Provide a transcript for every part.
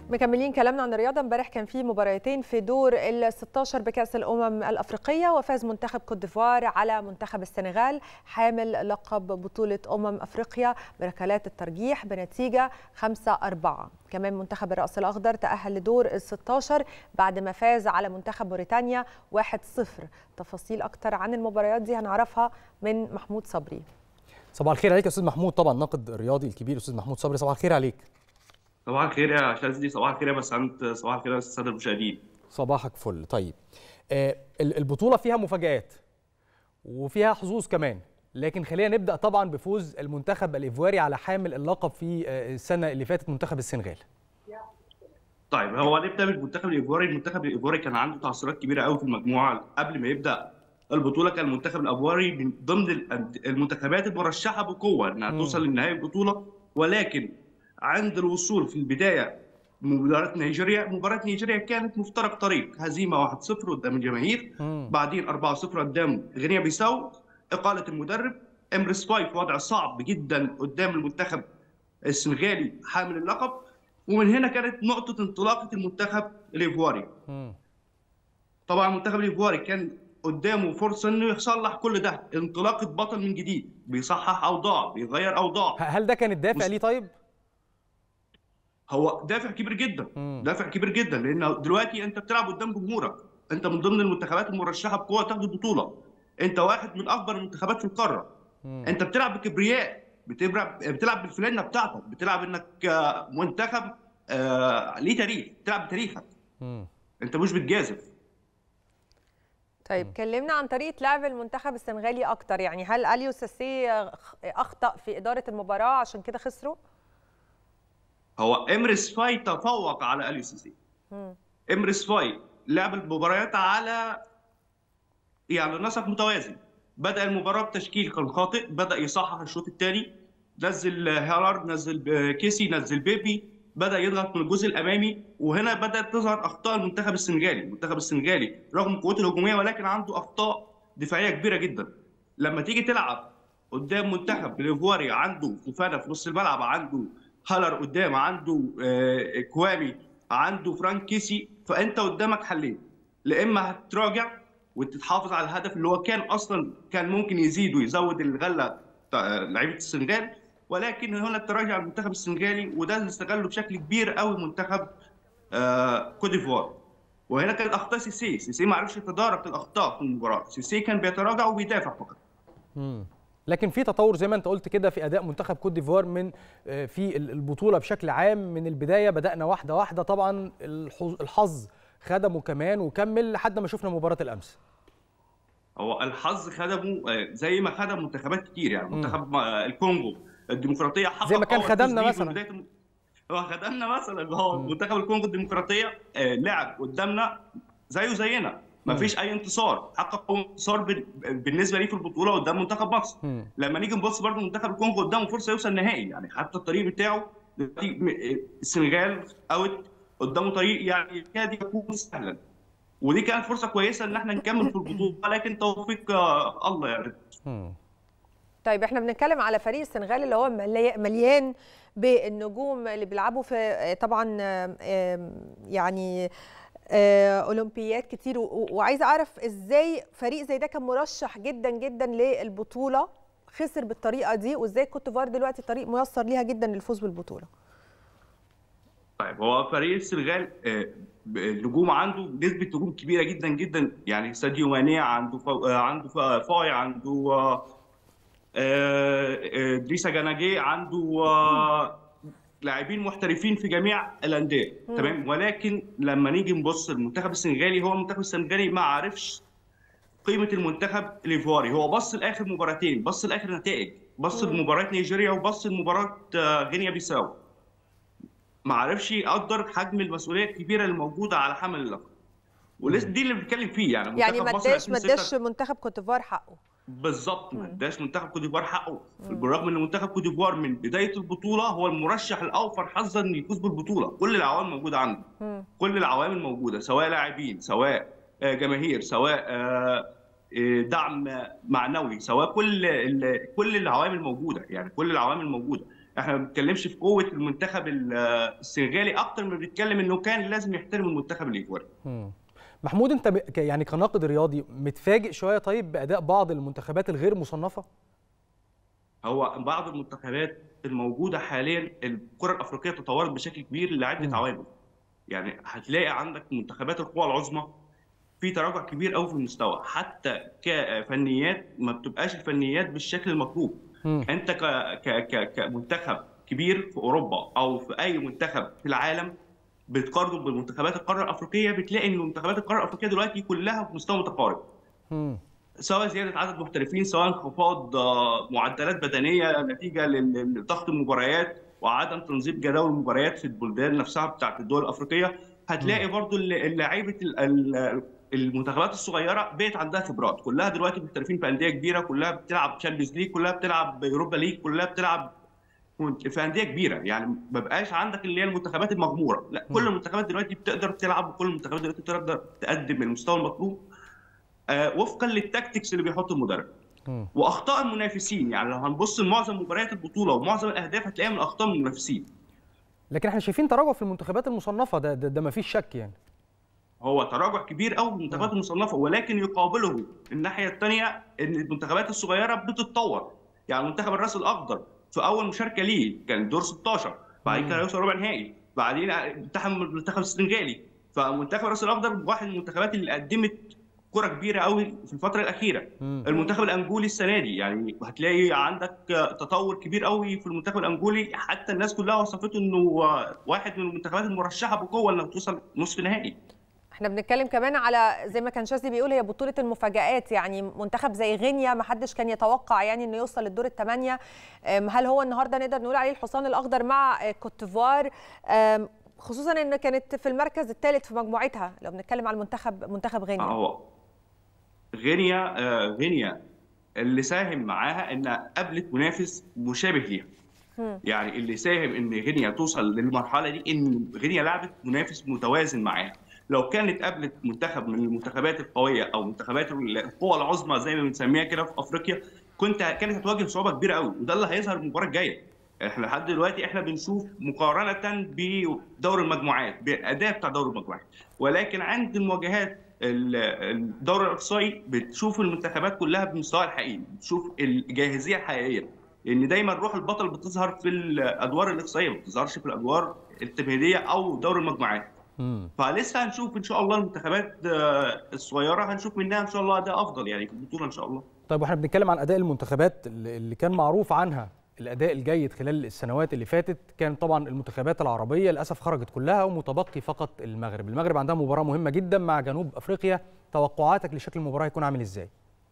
مكملين كلامنا عن الرياضه امبارح كان في مباراتين في دور ال 16 بكاس الامم الافريقيه وفاز منتخب كوت ديفوار على منتخب السنغال حامل لقب بطوله امم افريقيا بركلات الترجيح بنتيجه 5 4 كمان منتخب الراس الاخضر تاهل لدور ال 16 بعد ما فاز على منتخب موريتانيا 1 0 تفاصيل اكتر عن المباريات دي هنعرفها من محمود صبري صباح الخير عليك يا استاذ محمود طبعا ناقد الرياضي الكبير استاذ محمود صبري صباح الخير عليك صباح الخير يا شاذلي صباح الخير يا بسنت صباح الخير يا الساده المشاهدين صباحك فل طيب آه البطوله فيها مفاجآت وفيها حظوظ كمان لكن خلينا نبدا طبعا بفوز المنتخب الايفواري على حامل اللقب في آه السنه اللي فاتت منتخب السنغال طيب هو نبدا بالمنتخب الايفواري المنتخب الايفواري كان عنده تعثرات كبيره قوي في المجموعه قبل ما يبدا البطوله كان المنتخب الايفواري من ضمن المنتخبات المرشحه بقوه انها توصل لنهائي البطوله ولكن عند الوصول في البدايه مباراه نيجيريا مباراه نيجيريا كانت مفترق طريق هزيمه 1-0 قدام الجماهير بعدين 4-0 قدام غينيا بيساو اقاله المدرب امرس فاي في وضع صعب جدا قدام المنتخب السنغالي حامل اللقب ومن هنا كانت نقطه انطلاقه المنتخب الايفواري طبعا المنتخب الايفواري كان قدامه فرصه انه يصلح كل ده انطلاقه بطل من جديد بيصحح اوضاع بيغير اوضاع هل ده كان الدافع ليه طيب هو دافع كبير جدا مم. دافع كبير جدا لان دلوقتي انت بتلعب قدام جمهورك انت من ضمن المنتخبات المرشحه بقوه تاخد البطوله انت واحد من اكبر المنتخبات في القاره مم. انت بتلعب بكبرياء بتلعب بتلعب بالفلانه بتاعتك بتلعب انك منتخب آه ليه تاريخ بتلعب بتاريخك مم. انت مش بتجازف طيب كلمنا عن طريقه لعب المنتخب السنغالي اكتر يعني هل اليو ساسي اخطا في اداره المباراه عشان كده خسروا هو امرس فاي تفوق على اليو سي سي امرس فاي لعب المباريات على يعني نسق متوازن بدا المباراه بتشكيل كان خاطئ بدا يصحح الشوط الثاني نزل هالارد نزل كيسي نزل بيبي بدا يضغط من الجزء الامامي وهنا بدات تظهر اخطاء المنتخب السنغالي المنتخب السنغالي رغم قوته الهجوميه ولكن عنده اخطاء دفاعيه كبيره جدا لما تيجي تلعب قدام منتخب الايفواري عنده فوفانا في نص الملعب عنده هالر قدام عنده كوامي عنده فرانك كيسي فانت قدامك حلين لا اما هتراجع وتتحافظ على الهدف اللي هو كان اصلا كان ممكن يزيد ويزود الغله لعيبه السنغال ولكن هنا التراجع المنتخب السنغالي وده اللي استغله بشكل كبير قوي منتخب كوت ديفوار وهنا كانت اخطاء سيسي سيسي ما عرفش يتدارك الاخطاء في المباراه سيسي كان بيتراجع وبيدافع فقط لكن في تطور زي ما انت قلت كده في اداء منتخب كوت ديفوار من في البطوله بشكل عام من البدايه بدانا واحده واحده طبعا الحظ خدمه كمان وكمل لحد ما شفنا مباراه الامس هو الحظ خدمه زي ما خدم منتخبات كتير يعني منتخب الكونغو الديمقراطيه حقق زي ما كان خدمنا مثلا هو خدمنا مثلا هو منتخب الكونغو الديمقراطيه لعب قدامنا زيه زينا ما فيش اي انتصار حقق انتصار بالنسبه ليه في البطوله قدام منتخب مصر م. لما نيجي نبص برضه منتخب الكونغو قدامه فرصه يوصل نهائي يعني حتى الطريق بتاعه السنغال اوت قدامه طريق يعني يكاد يكون سهلا ودي كانت فرصه كويسه ان احنا نكمل في البطوله لكن توفيق الله يعني طيب احنا بنتكلم على فريق السنغال اللي هو مليان بالنجوم اللي بيلعبوا في طبعا يعني اولمبيات كتير وعايزه اعرف ازاي فريق زي ده كان مرشح جدا جدا للبطوله خسر بالطريقه دي وازاي كوت ديفوار دلوقتي طريق ميسر ليها جدا للفوز بالبطوله طيب هو فريق السنغال النجوم عنده نسبه نجوم كبيره جدا جدا يعني ساديو ماني عنده فو... عنده فاي عنده دريسا جناجي عنده لاعبين محترفين في جميع الانديه تمام ولكن لما نيجي نبص المنتخب السنغالي هو المنتخب السنغالي ما عرفش قيمه المنتخب الايفواري هو بص لاخر مباراتين بص لاخر نتائج بص لمباراه نيجيريا وبص لمباراه غينيا بيساو ما عرفش يقدر حجم المسؤوليه الكبيره الموجوده على حمل اللقب ولسه دي اللي بنتكلم فيه يعني يعني ما اداش ما اداش منتخب كوت ديفوار حقه بالظبط ما اداش منتخب كوت ديفوار حقه بالرغم ان منتخب كوت ديفوار من بدايه البطوله هو المرشح الاوفر حظا انه يفوز بالبطوله كل العوامل موجوده عنده مم. كل العوامل موجوده سواء لاعبين سواء جماهير سواء دعم معنوي سواء كل كل العوامل موجوده يعني كل العوامل موجوده احنا ما بنتكلمش في قوه المنتخب السنغالي اكتر ما بنتكلم انه كان لازم يحترم المنتخب الايفواري محمود انت يعني كناقد رياضي متفاجئ شويه طيب باداء بعض المنتخبات الغير مصنفه هو بعض المنتخبات الموجوده حاليا الكره الافريقيه تطورت بشكل كبير لعده عوامل يعني هتلاقي عندك منتخبات القوى العظمى في تراجع كبير قوي في المستوى حتى كفنيات ما بتبقاش الفنيات بالشكل المطلوب م. انت ك ك ك كمنتخب كبير في اوروبا او في اي منتخب في العالم بتقارنه بالمنتخبات القاره الافريقيه بتلاقي ان منتخبات القاره الافريقيه دلوقتي كلها في مستوى متقارب م. سواء زياده عدد محترفين سواء انخفاض معدلات بدنيه نتيجه لضغط المباريات وعدم تنظيم جداول المباريات في البلدان نفسها بتاعت الدول الافريقيه هتلاقي برضو اللعيبه المنتخبات الصغيره بقت عندها خبرات كلها دلوقتي محترفين في انديه كبيره كلها بتلعب تشامبيونز ليج كلها بتلعب اوروبا ليج كلها بتلعب في انديه كبيره يعني ما بقاش عندك اللي هي المنتخبات المغموره لا كل المنتخبات دلوقتي بتقدر تلعب وكل المنتخبات دلوقتي بتقدر تقدم المستوى المطلوب آه وفقا للتكتكس اللي بيحطه المدرب واخطاء المنافسين يعني لو هنبص لمعظم مباريات البطوله ومعظم الاهداف هتلاقيها من اخطاء المنافسين لكن احنا شايفين تراجع في المنتخبات المصنفه ده ده, ده ما فيش شك يعني هو تراجع كبير قوي في المنتخبات المصنفه ولكن يقابله الناحيه الثانيه ان المنتخبات الصغيره بتتطور يعني منتخب الراس الاخضر في اول مشاركه ليه كان دور 16 بعدين كان هيوصل ربع نهائي بعدين التحم المنتخب السنغالي فمنتخب الراس الاخضر واحد من المنتخبات اللي قدمت كره كبيره قوي في الفتره الاخيره مم. المنتخب الانجولي السنه دي يعني هتلاقي عندك تطور كبير قوي في المنتخب الانجولي حتى الناس كلها وصفته انه واحد من المنتخبات المرشحه بقوه انها توصل نصف نهائي احنا بنتكلم كمان على زي ما كان شاذلي بيقول هي بطوله المفاجات يعني منتخب زي غينيا ما حدش كان يتوقع يعني انه يوصل للدور الثمانيه هل هو النهارده نقدر نقول عليه الحصان الاخضر مع كوتيفوار خصوصا ان كانت في المركز الثالث في مجموعتها لو بنتكلم على المنتخب منتخب غينيا هو غينيا غينيا اللي ساهم معاها انها قابلت منافس مشابه ليها يعني اللي ساهم ان غينيا توصل للمرحله دي ان غينيا لعبت منافس متوازن معاها لو كانت قابلت منتخب من المنتخبات القويه او منتخبات القوى العظمى زي ما بنسميها كده في افريقيا كنت كانت هتواجه صعوبه كبيره قوي وده اللي هيظهر المباراه الجايه احنا لحد دلوقتي احنا بنشوف مقارنه بدور المجموعات بالاداء بتاع دور المجموعات ولكن عند المواجهات الدوري الاقصائي بتشوف المنتخبات كلها بمستواها الحقيقي بتشوف الجاهزيه الحقيقيه لان دايما روح البطل بتظهر في الادوار الاقصائيه ما بتظهرش في الادوار التمهيديه او دور المجموعات فلسه هنشوف ان شاء الله المنتخبات الصغيره هنشوف منها ان شاء الله اداء افضل يعني في البطوله ان شاء الله طيب واحنا بنتكلم عن اداء المنتخبات اللي كان معروف عنها الاداء الجيد خلال السنوات اللي فاتت كان طبعا المنتخبات العربيه للاسف خرجت كلها ومتبقي فقط المغرب المغرب عندها مباراه مهمه جدا مع جنوب افريقيا توقعاتك لشكل المباراه هيكون عامل ازاي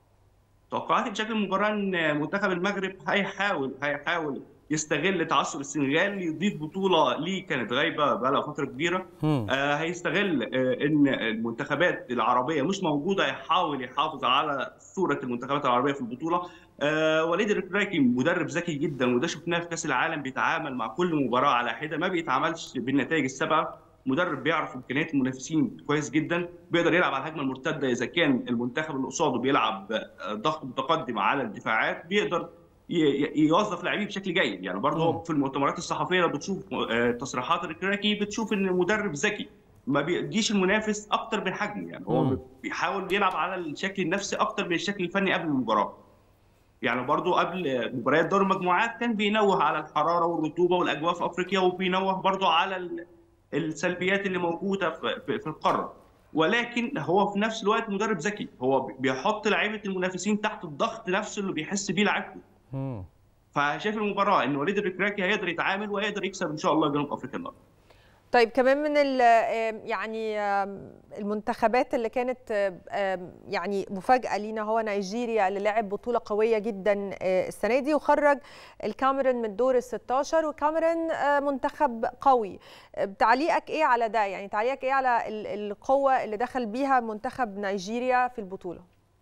توقعاتي لشكل المباراه ان منتخب المغرب هيحاول هيحاول يستغل تعثر السنغال يضيف بطوله ليه كانت غايبه بقى لها فتره كبيره آه هيستغل آه ان المنتخبات العربيه مش موجوده يحاول يحافظ على صوره المنتخبات العربيه في البطوله آه وليد الركراكي مدرب ذكي جدا وده شفناه في كاس العالم بيتعامل مع كل مباراه على حده ما بيتعاملش بالنتائج السبعه مدرب بيعرف امكانيات المنافسين كويس جدا بيقدر يلعب على الهجمه المرتده اذا كان المنتخب اللي قصاده بيلعب ضغط متقدم على الدفاعات بيقدر يوظف لاعبيه بشكل جيد يعني برضه هو في المؤتمرات الصحفيه لو بتشوف تصريحات الكراكي بتشوف ان المدرب ذكي ما بيديش المنافس اكتر من حجمه يعني هو م. بيحاول يلعب على الشكل النفسي اكتر من الشكل الفني قبل المباراه يعني برضه قبل مباريات دور المجموعات كان بينوه على الحراره والرطوبه والاجواء في افريقيا وبينوه برضه على السلبيات اللي موجوده في, في القاره ولكن هو في نفس الوقت مدرب ذكي هو بيحط لعيبه المنافسين تحت الضغط نفسه اللي بيحس بيه لعيبته فشايف المباراه ان وليد الركراكي هيقدر يتعامل وهيقدر يكسب ان شاء الله جنوب افريقيا النهارده طيب كمان من يعني المنتخبات اللي كانت يعني مفاجاه لينا هو نيجيريا اللي لعب بطوله قويه جدا السنه دي وخرج الكاميرون من دور ال 16 والكاميرون منتخب قوي تعليقك ايه على ده يعني تعليقك ايه على القوه اللي دخل بيها منتخب نيجيريا في البطوله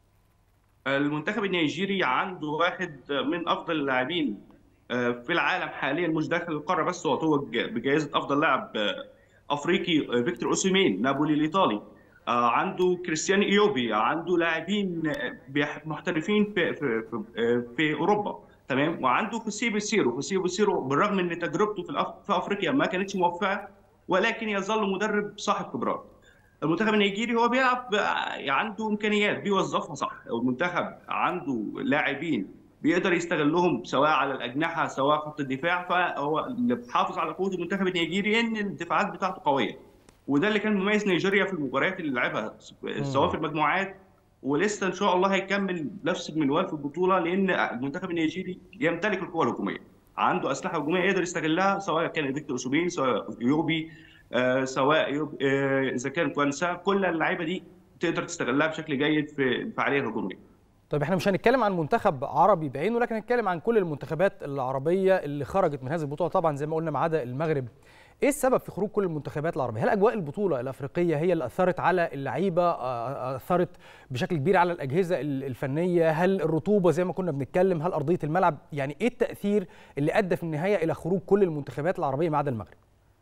المنتخب النيجيري عنده واحد من افضل اللاعبين في العالم حاليا مش داخل القاره بس هو توج بجائزه افضل لاعب افريقي فيكتور اوسيمين نابولي الايطالي عنده كريستيان ايوبي عنده لاعبين محترفين في في في, في اوروبا تمام وعنده خوسيه بيسيرو خوسيه بيسيرو بالرغم ان تجربته في, الأف... في افريقيا ما كانتش موفقه ولكن يظل مدرب صاحب خبرات المنتخب النيجيري هو بيلعب عنده امكانيات بيوظفها صح المنتخب عنده لاعبين بيقدر يستغلهم سواء على الاجنحه سواء خط الدفاع فهو اللي بيحافظ على قوه المنتخب النيجيري ان الدفاعات بتاعته قويه وده اللي كان مميز نيجيريا في المباريات اللي لعبها سواء في المجموعات ولسه ان شاء الله هيكمل نفس المنوال في البطوله لان المنتخب النيجيري يمتلك القوه الهجوميه عنده اسلحه هجوميه يقدر يستغلها سواء كان فيكتور اوسوبين سواء يوبي آه سواء يوب آه اذا كان كوانسا كل اللعيبه دي تقدر تستغلها بشكل جيد في الفعاليه الهجوميه طيب احنا مش هنتكلم عن منتخب عربي بعينه لكن هنتكلم عن كل المنتخبات العربيه اللي خرجت من هذه البطوله طبعا زي ما قلنا ما عدا المغرب ايه السبب في خروج كل المنتخبات العربيه؟ هل اجواء البطوله الافريقيه هي اللي اثرت على اللعيبه اثرت بشكل كبير على الاجهزه الفنيه؟ هل الرطوبه زي ما كنا بنتكلم؟ هل ارضيه الملعب؟ يعني ايه التاثير اللي ادى في النهايه الى خروج كل المنتخبات العربيه ما عدا المغرب؟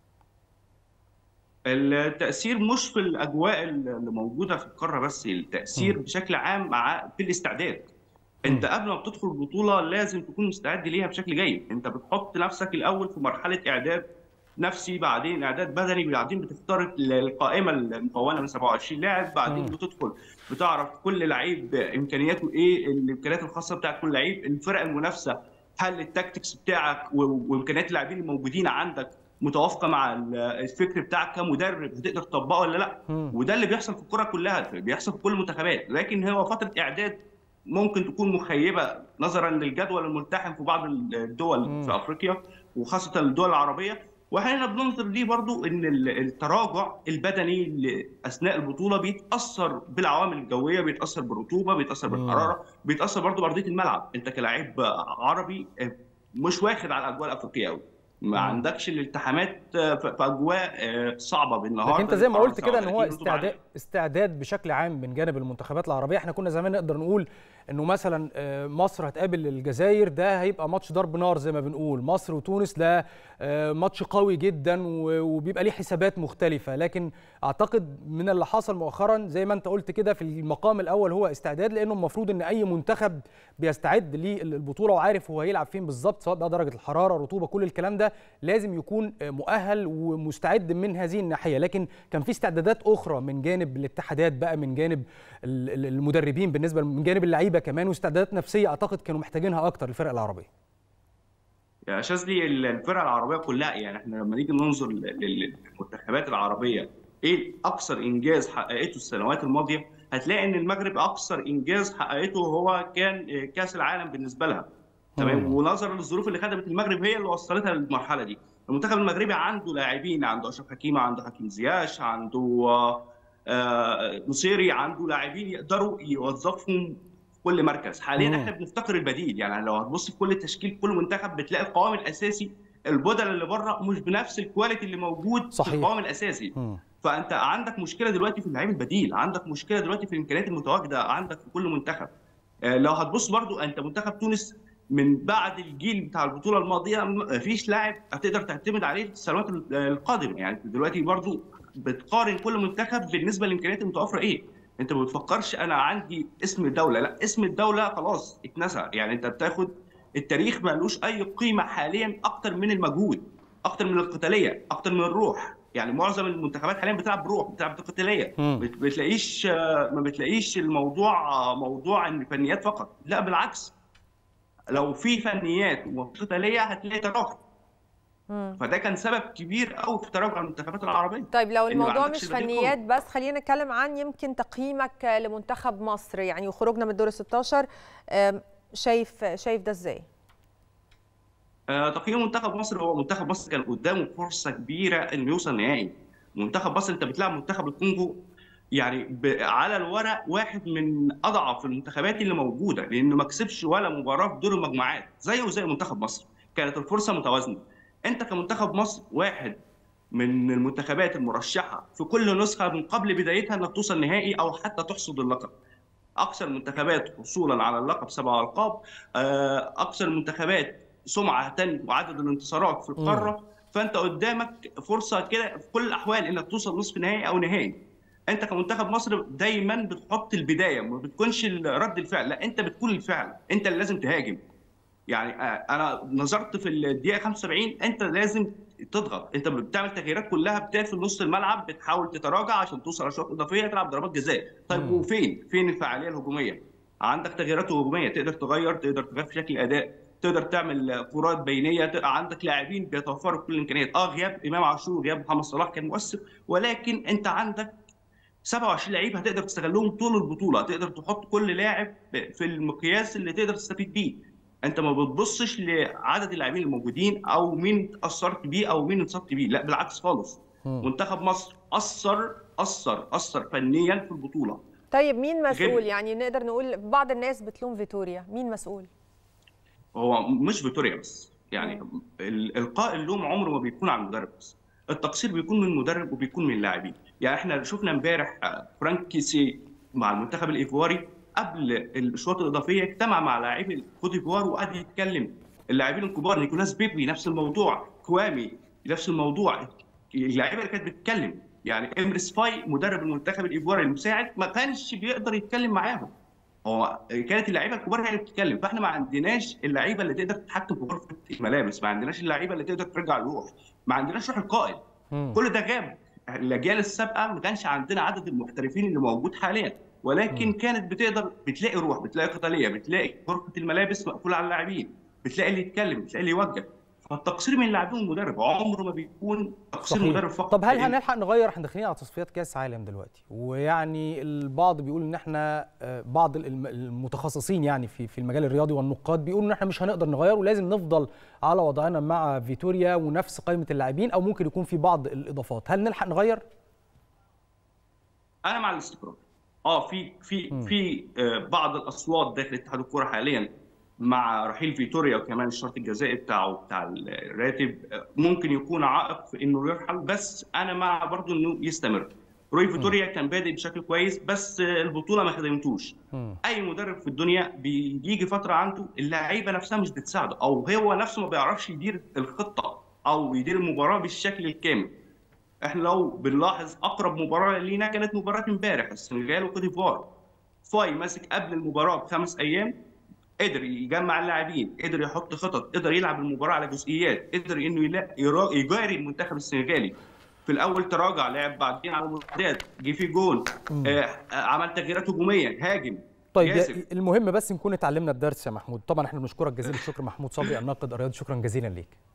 التاثير مش في الاجواء اللي موجوده في القاره بس التاثير م. بشكل عام مع في الاستعداد انت قبل ما بتدخل البطوله لازم تكون مستعد ليها بشكل جيد انت بتحط نفسك الاول في مرحله اعداد نفسي بعدين اعداد بدني بعدين بتختار القائمه المكونه من 27 لاعب بعدين بتدخل بتعرف كل لعيب امكانياته ايه الامكانيات الخاصه بتاعت كل لعيب الفرق المنافسه هل التاكتكس بتاعك وامكانيات اللاعبين الموجودين عندك متوافقه مع الفكر بتاعك كمدرب هتقدر تطبقه ولا لا وده اللي بيحصل في الكره كلها بيحصل في كل المنتخبات لكن هو فتره اعداد ممكن تكون مخيبه نظرا للجدول الملتحم في بعض الدول مم. في افريقيا وخاصه الدول العربيه واحيانا بننظر ليه برضو ان التراجع البدني اثناء البطوله بيتاثر بالعوامل الجويه بيتاثر بالرطوبه بيتاثر بالحراره بيتاثر برضو بارضيه الملعب انت كلاعب عربي مش واخد على الاجواء الافريقيه قوي ما عندكش الالتحامات في اجواء صعبه بالنهار لكن انت زي ما قلت كده ان هو استعداد استعداد بشكل عام من جانب المنتخبات العربيه احنا كنا زمان نقدر نقول انه مثلا مصر هتقابل الجزائر ده هيبقى ماتش ضرب نار زي ما بنقول مصر وتونس ده ماتش قوي جدا وبيبقى ليه حسابات مختلفه لكن اعتقد من اللي حصل مؤخرا زي ما انت قلت كده في المقام الاول هو استعداد لانه المفروض ان اي منتخب بيستعد للبطوله وعارف هو هيلعب فين بالظبط سواء بقى درجه الحراره رطوبه كل الكلام ده لازم يكون مؤهل ومستعد من هذه الناحيه لكن كان في استعدادات اخرى من جانب الاتحادات بقى من جانب المدربين بالنسبه من جانب اللعيبه كمان واستعدادات نفسيه اعتقد كانوا محتاجينها اكتر الفرق العربيه يا شاذلي الفرق العربيه كلها يعني احنا لما نيجي ننظر للمنتخبات العربيه ايه اكثر انجاز حققته السنوات الماضيه هتلاقي ان المغرب اكثر انجاز حققته هو كان كاس العالم بالنسبه لها تمام ونظرا للظروف اللي خدمت المغرب هي اللي وصلتها للمرحله دي المنتخب المغربي عنده لاعبين عنده اشرف حكيمه عنده حكيم زياش عنده آه نصيري عنده لاعبين يقدروا يوظفهم في كل مركز حاليا مم. احنا بنفتقر البديل يعني لو هتبص في كل تشكيل كل منتخب بتلاقي القوام الاساسي البدل اللي بره مش بنفس الكواليتي اللي موجود صحيح. في القوام الاساسي مم. فانت عندك مشكله دلوقتي في اللعيب البديل عندك مشكله دلوقتي في الامكانيات المتواجده عندك في كل منتخب آه لو هتبص برضو انت منتخب تونس من بعد الجيل بتاع البطوله الماضيه مفيش لاعب هتقدر تعتمد عليه السنوات القادمه يعني دلوقتي برضو بتقارن كل منتخب بالنسبه للامكانيات المتوفره ايه انت ما بتفكرش انا عندي اسم الدوله لا اسم الدوله خلاص اتنسى يعني انت بتاخد التاريخ مالوش اي قيمه حاليا اكتر من المجهود اكتر من القتاليه اكتر من الروح يعني معظم المنتخبات حاليا بتلعب بروح بتلعب بقتاليه بتلاقيش ما بتلاقيش الموضوع موضوع ان فنيات فقط لا بالعكس لو في فنيات وقتاليه هتلاقي تراجع فده كان سبب كبير قوي في تراجع المنتخبات العربيه طيب لو الموضوع مش فنيات بس خلينا نتكلم عن يمكن تقييمك لمنتخب مصر يعني وخروجنا من دور ال 16 شايف شايف ده ازاي؟ تقييم منتخب مصر هو منتخب مصر كان قدامه فرصه كبيره انه يوصل نهائي منتخب مصر انت بتلعب منتخب الكونغو يعني على الورق واحد من اضعف المنتخبات اللي موجوده لانه ما كسبش ولا مباراه في دور المجموعات زيه زي منتخب مصر كانت الفرصه متوازنه انت كمنتخب مصر واحد من المنتخبات المرشحه في كل نسخه من قبل بدايتها انك توصل نهائي او حتى تحصد اللقب اكثر المنتخبات حصولا على اللقب سبع القاب اكثر المنتخبات سمعه وعدد الانتصارات في القاره فانت قدامك فرصه كده في كل الاحوال انك توصل نصف نهائي او نهائي انت كمنتخب مصر دايما بتحط البدايه ما بتكونش رد الفعل لا انت بتكون الفعل انت اللي لازم تهاجم يعني انا نظرت في الدقيقه 75 انت لازم تضغط انت بتعمل تغييرات كلها بتقفل نص الملعب بتحاول تتراجع عشان توصل اشواط اضافيه تلعب ضربات جزاء طيب مم. وفين فين الفعاليه الهجوميه عندك تغييرات هجوميه تقدر تغير تقدر تغير في شكل الاداء تقدر تعمل كرات بينيه تبقى عندك لاعبين بيتوفروا كل الامكانيات اه غياب امام عاشور وغياب محمد صلاح كان مؤثر ولكن انت عندك 27 لعيب هتقدر تستغلهم طول البطوله تقدر تحط كل لاعب في المقياس اللي تقدر تستفيد بيه انت ما بتبصش لعدد اللاعبين الموجودين او مين اتاثرت بيه او مين اتصبت بيه لا بالعكس خالص مم. منتخب مصر اثر اثر اثر فنيا في البطوله طيب مين مسؤول غير- يعني نقدر نقول بعض الناس بتلوم فيتوريا مين مسؤول هو مش فيتوريا بس يعني ال- القاء اللوم عمره ما بيكون على المدرب بس التقصير بيكون من المدرب وبيكون من اللاعبين يعني احنا شفنا امبارح آه، فرانك كيسي مع المنتخب الايفواري قبل الاشواط الاضافيه اجتمع مع لاعبي كوت ديفوار وقعد يتكلم اللاعبين الكبار نيكولاس بيبي نفس الموضوع كوامي نفس الموضوع اللعيبه اللي كانت بتتكلم يعني امريس فاي مدرب المنتخب الايفواري المساعد ما كانش بيقدر يتكلم معاهم هو كانت اللعيبه الكبار هي اللي بتتكلم فاحنا ما عندناش اللعيبه اللي تقدر تتحكم في غرفه الملابس ما عندناش اللعيبه اللي تقدر ترجع الروح ما عندناش روح القائد مم. كل ده غاب الاجيال السابقه ما كانش عندنا عدد المحترفين اللي موجود حاليا ولكن مم. كانت بتقدر بتلاقي روح بتلاقي قتاليه بتلاقي غرفه الملابس مقفوله على اللاعبين بتلاقي اللي يتكلم بتلاقي اللي يوجه فالتقصير من اللاعبين والمدرب عمره ما بيكون تقصير صحيح. المدرب فقط طب هل لأن- هنلحق نغير احنا داخلين على تصفيات كاس عالم دلوقتي ويعني البعض بيقول ان احنا آه، بعض الم- المتخصصين يعني في في المجال الرياضي والنقاد بيقولوا ان احنا مش هنقدر نغير ولازم نفضل على وضعنا مع فيتوريا ونفس قائمه اللاعبين او ممكن يكون في بعض الاضافات هل نلحق نغير انا مع الاستقرار اه في في مم. في آه، بعض الاصوات داخل اتحاد الكوره حاليا مع رحيل فيتوريا وكمان الشرط الجزائي بتاعه بتاع الراتب آه، ممكن يكون عائق في انه يرحل بس انا مع برضه انه يستمر روي فيتوريا كان بادئ بشكل كويس بس آه، البطوله ما خدمتوش مم. اي مدرب في الدنيا بيجي فتره عنده اللعيبه نفسها مش بتساعده او هو نفسه ما بيعرفش يدير الخطه او يدير المباراه بالشكل الكامل احنا لو بنلاحظ اقرب مباراه لينا كانت مباراه امبارح السنغال وكوت ديفوار فاي ماسك قبل المباراه بخمس ايام قدر يجمع اللاعبين قدر يحط خطط قدر يلعب المباراه على جزئيات قدر انه يلا- يرا- يجاري المنتخب السنغالي في الاول تراجع لعب بعدين على المرتدات جه في جول مم. آه آه، عمل تغييرات هجوميه هاجم طيب ياسر. يا- المهم بس نكون اتعلمنا الدرس يا محمود طبعا احنا بنشكرك جزيل الشكر محمود صبري الناقد الرياضي شكرا جزيلا ليك